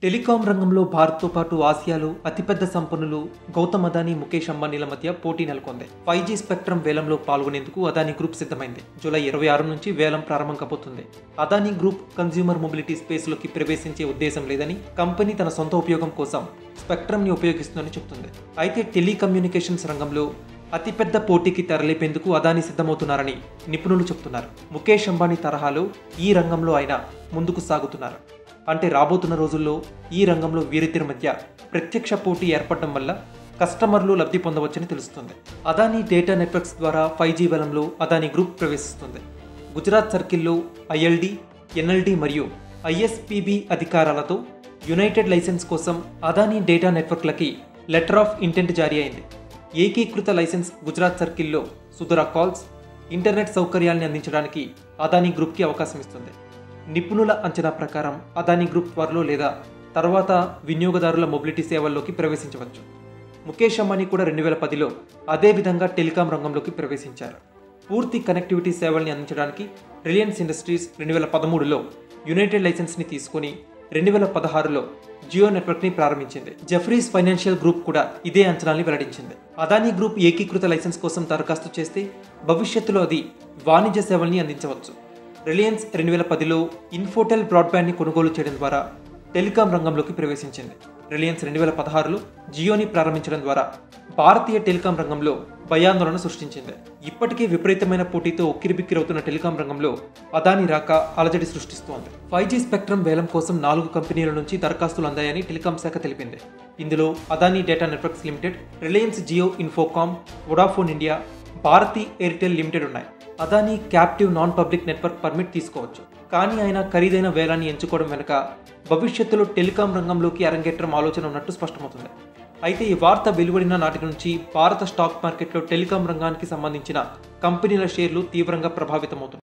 telecom రంగంలో భారత్తో పాటు ఆసియాలో అతిపెద్ద సంపన్నులు గౌతమ్ అదానీ ముఖేష్ అంబానీల మధ్య పోటీ నెలకొంది ఫైవ్ జీ స్పెక్ట్రమ్ వేలంలో పాల్గొనేందుకు అదానీ గ్రూప్ సిద్ధమైంది జూలై ఇరవై ఆరు నుంచి వేలం ప్రారంభం కాబోతుంది అదానీ గ్రూప్ కన్స్యూమర్ మొబిలిటీ స్పేస్లోకి ప్రవేశించే ఉద్దేశం లేదని కంపెనీ తన సొంత ఉపయోగం కోసం స్పెక్ట్రమ్ని ఉపయోగిస్తుందని చెబుతుంది అయితే టెలికమ్యూనికేషన్స్ రంగంలో అతిపెద్ద పోటీకి తెరలేపేందుకు అదానీ సిద్ధమవుతున్నారని నిపుణులు చెబుతున్నారు ముఖేష్ అంబానీ తరహాలో ఈ రంగంలో ఆయన ముందుకు సాగుతున్నారు అంటే రాబోతున్న రోజుల్లో ఈ రంగంలో వీరిద్దరి మధ్య ప్రత్యక్ష పోటీ ఏర్పడడం వల్ల కస్టమర్లు లబ్ధి పొందవచ్చని తెలుస్తుంది అదానీ డేటా నెట్వర్క్స్ ద్వారా ఫైవ్ జీ వేలంలో అదానీ గ్రూప్ ప్రవేశిస్తుంది గుజరాత్ సర్కిల్లో ఐఎల్డి ఎన్ఎల్డి మరియు ఐఎస్పిబి అధికారాలతో యునైటెడ్ లైసెన్స్ కోసం అదానీ డేటా నెట్వర్క్లకి లెటర్ ఆఫ్ ఇంటెంట్ జారీ అయింది ఏకీకృత లైసెన్స్ గుజరాత్ సర్కిల్లో సుధురా కాల్స్ ఇంటర్నెట్ సౌకర్యాల్ని అందించడానికి అదానీ గ్రూప్కి అవకాశం ఇస్తుంది నిపుణుల అంచనా ప్రకారం అదానీ గ్రూప్ త్వరలో లేదా తర్వాత వినియోగదారుల మొబిలిటీ సేవల్లోకి ప్రవేశించవచ్చు ముఖేష్ అంబానీ కూడా రెండు వేల పదిలో అదే విధంగా టెలికాం రంగంలోకి ప్రవేశించారు పూర్తి కనెక్టివిటీ సేవల్ని అందించడానికి రిలయన్స్ ఇండస్ట్రీస్ రెండు వేల పదమూడులో యునైటెడ్ లైసెన్స్ని తీసుకొని రెండు వేల పదహారులో జియో నెట్వర్క్ని ప్రారంభించింది జెఫ్రీస్ ఫైనాన్షియల్ గ్రూప్ కూడా ఇదే అంచనాల్ని వెల్లడించింది అదానీ గ్రూప్ ఏకీకృత లైసెన్స్ కోసం దరఖాస్తు చేస్తే భవిష్యత్తులో అది వాణిజ్య సేవల్ని అందించవచ్చు రిలయన్స్ రెండు వేల పదిలో ఇన్ఫోటెల్ బ్రాడ్బ్యాండ్ని కొనుగోలు చేయడం ద్వారా టెలికాం రంగంలోకి ప్రవేశించింది రిలయన్స్ రెండు వేల పదహారులో జియోని ప్రారంభించడం ద్వారా భారతీయ టెలికాం రంగంలో భయాందోళన సృష్టించింది ఇప్పటికే విపరీతమైన పోటీతో ఉక్కిరిబిక్కిరవుతున్న టెలికాం రంగంలో అదాని రాక అలజడి సృష్టిస్తోంది ఫైవ్ జీ స్పెక్ట్రమ్ వేలం కోసం నాలుగు కంపెనీల నుంచి దరఖాస్తులు అందాయని టెలికాం శాఖ తెలిపింది ఇందులో Adani data networks limited Reliance Jio infocomm Vodafone India Bharti Airtel limited ఉన్నాయి Adani captive non public network permit తీసుకోవచ్చు కానీ ఆయన ఖరీదైన వేలాన్ని ఎంచుకోవడం వెనుక భవిష్యత్తులో టెలికాం రంగంలోకి అరంగేట్రం ఆలోచన ఉన్నట్టు స్పష్టమవుతుంది అయితే ఈ వార్త వెలువడిన నాటి నుంచి భారత స్టాక్ మార్కెట్లో టెలికాం రంగానికి సంబంధించిన కంపెనీల షేర్లు తీవ్రంగా ప్రభావితమవుతున్నాయి